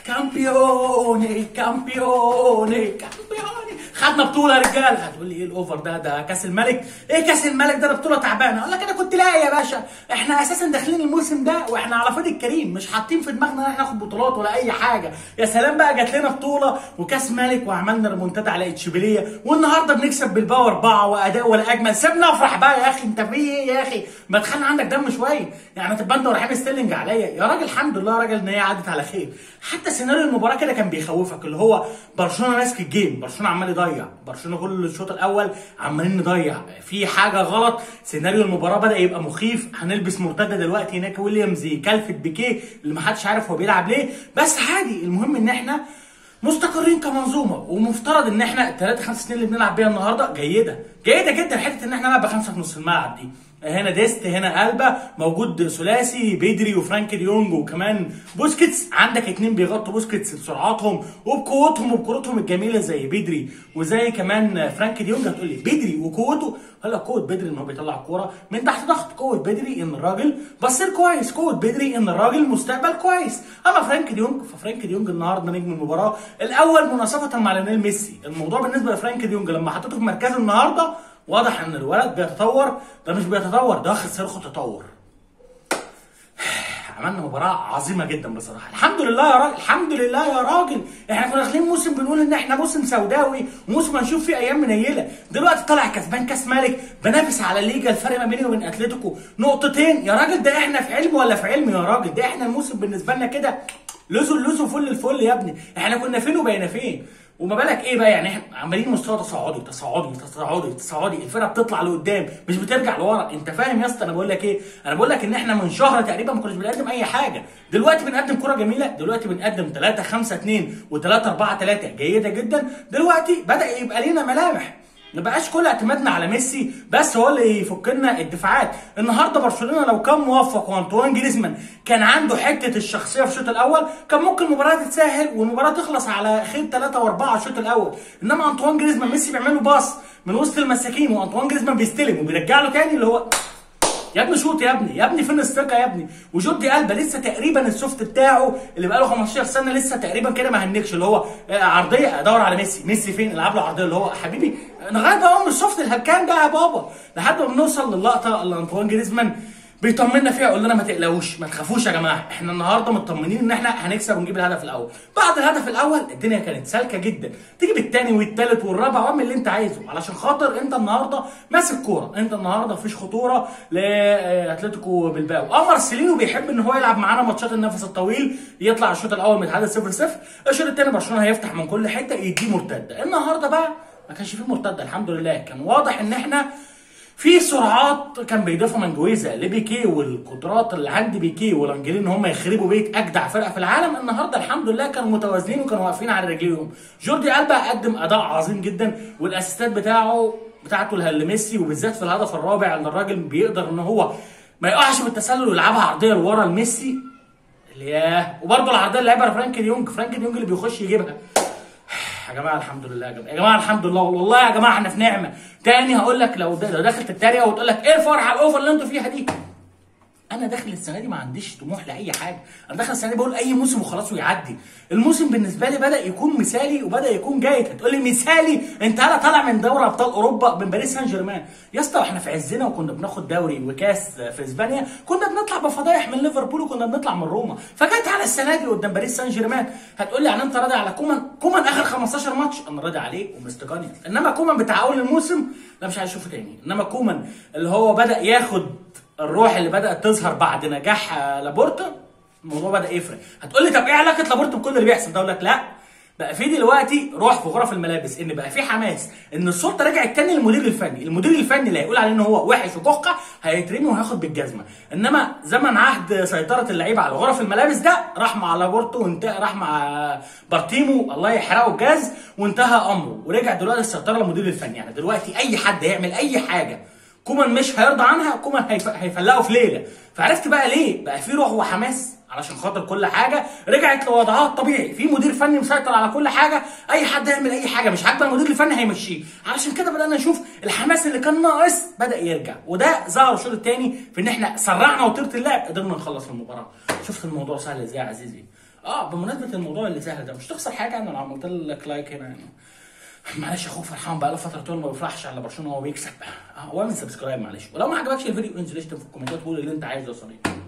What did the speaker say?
كامبيوني كامبيوني كامبيوني خدنا بطوله يا رجاله هتقول لي ايه الاوفر ده ده كاس الملك ايه كاس الملك ده ده بطوله تعبانه اقول لك انا كنت لاقي يا باشا احنا اساسا داخلين الموسم ده واحنا على فاضي الكريم مش حاطين في دماغنا ان احنا ناخد بطولات ولا اي حاجه يا سلام بقى جات لنا بطوله وكاس ملك وعملنا ريمونتادا على اتشبيليه والنهارده بنكسب بالباور اربعه واداء ولا اجمل سيبنا افرح بقى يا اخي انت في ايه يا اخي ما تخلي عندك دم شويه يعني تبقى انت ورحيم ستيرلينج عليا يا راجل الحمد لله يا راجل ان هي عدت على خير حتى سيناريو المباراه كده كان بيخوفك اللي هو برشلونه ماسك الجيم برشلونه عمال يضيع برشلونه كل الشوط الاول عمالين نضيع في حاجه غلط سيناريو المباراه بدا يبقى مخيف هنلبس مرتده دلوقتي هناك ويليامز كلفت بيكيه اللي ما حدش عارف هو بيلعب ليه بس عادي المهم ان احنا مستقرين كمنظومه ومفترض ان احنا الثلاثه خمس سنين اللي بنلعب بيها النهارده جيده جيده جدا حته ان احنا نلعب بخمسه في نص الملعب دي هنا ديست هنا قلبه موجود ثلاثي بيدري وفرانك ديونج وكمان بوسكيتس عندك اتنين بيغطوا بوسكيتس بسرعاتهم وبقوتهم وبكورتهم الجميله زي بيدري وزي كمان فرانك ديونج هتقول لي بيدري وقوته هلا قوه بدري ان هو بيطلع الكوره من تحت ضغط قوه بدري ان الراجل بصير كويس قوه بدري ان الراجل مستقبل كويس اما فرانك ديونج ففرانك ديونج النهارده نجم المباراه الاول مناصفه مع ليونيل ميسي الموضوع بالنسبه لفرانك ديونج لما حطيته في مركزه النهارده واضح ان الولد بيتطور ده مش بيتطور ده واخد صاروخ تطور عملنا مباراة عظيمة جدا بصراحة، الحمد لله يا راجل، الحمد لله يا راجل، احنا كنا داخلين موسم بنقول ان احنا موسم سوداوي وموسم هنشوف فيه ايام منيلة، دلوقتي طالع كسبان كاس ملك، بنافس على الليجا الفرق ما بيني وبين اتلتيكو نقطتين، يا راجل ده احنا في علم ولا في علم يا راجل، ده احنا الموسم بالنسبة لنا كده لزو لزو فل الفل يا ابني، احنا كنا فين وبقينا فين؟ وما بالك ايه بقى يعني احنا عمالين مستوى تصاعدي تصاعدي تصاعدي تصاعدي الفرقه بتطلع لقدام مش بترجع لورا انت فاهم يا اسطى انا بقول لك ايه انا بقول لك ان احنا من شهر تقريبا ما كناش بنقدم اي حاجه دلوقتي بنقدم كره جميله دلوقتي بنقدم 3 5 2 و3 4 3 جيده جدا دلوقتي بدا يبقى لينا ملامح ما بقاش كل اعتمادنا على ميسي بس هو اللي يفك لنا الدفاعات النهارده برشلونه لو كان موفق وانطوان جريزمان كان عنده حته الشخصيه في الشوط الاول كان ممكن المباراه تتسهل والمباراه تخلص على خير 3 و4 الشوط الاول انما انطوان جريزمان ميسي بيعمل له باص من وسط المساكين وانطوان جريزمان بيستلم وبيرجع له تاني اللي هو يا ابني شوط يا ابني يا ابني فين الثقه يا ابني وجوردي البا لسه تقريبا السوفت بتاعه اللي بقاله 15 سنه لسه تقريبا كده ما هنكش اللي هو عرضيه ادور على ميسي ميسي فين العب له عرضيه اللي هو حبيبي لغايه بقى ام السوفت الهكان ده يا بابا لحد ما بنوصل للقطه اللي انطوان جريزمان بيطمنا فيها يقول لنا ما تقلقوش ما تخافوش يا جماعه احنا النهارده مطمنين ان احنا هنكسب ونجيب الهدف الاول بعد الهدف الاول الدنيا كانت سالكه جدا تيجي بالثاني والثالث والرابع واعمل اللي انت عايزه علشان خاطر انت النهارده ماسك كوره انت النهارده مفيش خطوره لاتلتيكو بالباو اه مارسيلينو بيحب ان هو يلعب معانا ماتشات النفس الطويل يطلع الشوط الاول متعادل 0 0 الشوط الثاني برشلونه هيفتح من كل حته يديه مرتده النهارده بقى ما كانش فيه مرتده الحمد لله كان واضح ان احنا في سرعات كان بيضيفها من جويزا لبيكي والقدرات اللي عند بيكي والانجلين ان هم يخربوا بيت اجدع فرقه في العالم النهارده الحمد لله كانوا متوازنين وكانوا واقفين على رجليهم جوردي البا قدم اداء عظيم جدا والاسيستات بتاعه بتاعته لميسي وبالذات في الهدف الرابع ان الراجل بيقدر ان هو ما يقعش بالتسلل ويلعبها عرضيه لورا لميسي ياه وبرضه العرضيه اللي لعبها فرانك ديونج فرانك ديونج اللي بيخش يجيبها يا جماعه الحمد لله يا جماعه يا جماعه الحمد لله والله يا جماعه احنا في نعمه تاني هقول لك لو لو داخل تتريق وتقول لك ايه الفرحه الاوفر اللي انتوا فيها دي انا داخل السنه دي ما عنديش طموح لاي حاجه انا داخل السنه دي بقول اي موسم وخلاص ويعدي الموسم بالنسبه لي بدا يكون مثالي وبدا يكون جيد هتقول لي مثالي انت انا طالع من دوري ابطال اوروبا من باريس سان جيرمان يا اسطى احنا في عزنا وكنا بناخد دوري وكاس في اسبانيا كنا بنطلع بفضايح من ليفربول وكنا بنطلع من روما فجت على السنه دي قدام باريس سان جيرمان هتقول لي يعني انت راضي على كومان كومان اخر 15 ماتش انا راضي عليه ومستقني انما كومان بتاع اول الموسم لا مش عايز اشوفه تاني انما كومان اللي هو بدا ياخد الروح اللي بدات تظهر بعد نجاح لابورتا الموضوع بدا يفرق هتقول لي طب ايه علاقه لابورتا بكل اللي بيحصل ده اقول لك لا بقى في دلوقتي روح في غرف الملابس ان بقى في حماس ان السلطه رجعت تاني للمدير الفني المدير الفني اللي هيقول عليه ان هو وحش وكحكه هيترمي وهياخد بالجزمه انما زمن عهد سيطره اللعيبه على غرف الملابس ده راح مع لابورتو وانتهى راح مع بارتيمو الله يحرقه بجاز وانتهى امره ورجع دلوقتي السيطره للمدير الفني يعني دلوقتي اي حد يعمل اي حاجه كومان مش هيرضى عنها كومان هيف... هيفلقه في ليله فعرفت بقى ليه بقى في روح وحماس علشان خاطر كل حاجه رجعت لوضعها الطبيعي في مدير فني مسيطر على كل حاجه اي حد يعمل اي حاجه مش عاجبه المدير الفني هيمشيه علشان كده بدانا نشوف الحماس اللي كان ناقص بدا يرجع وده ظهر الشوط الثاني في ان احنا سرعنا وطيره اللعب قدرنا نخلص المباراه شفت الموضوع سهل ازاي يا عزيزي اه بمناسبه الموضوع اللي سهل ده مش تخسر حاجه انا لو عملت لك لايك هنا يعني معلش اخوك فرحان بقى له فتره طول ما بيفرحش على برشلونه وهو بيكسب اه واعمل سبسكرايب معلش ولو ما عجبكش الفيديو انزل اشتم في الكومنتات وقول اللي انت عايزه يا صديقي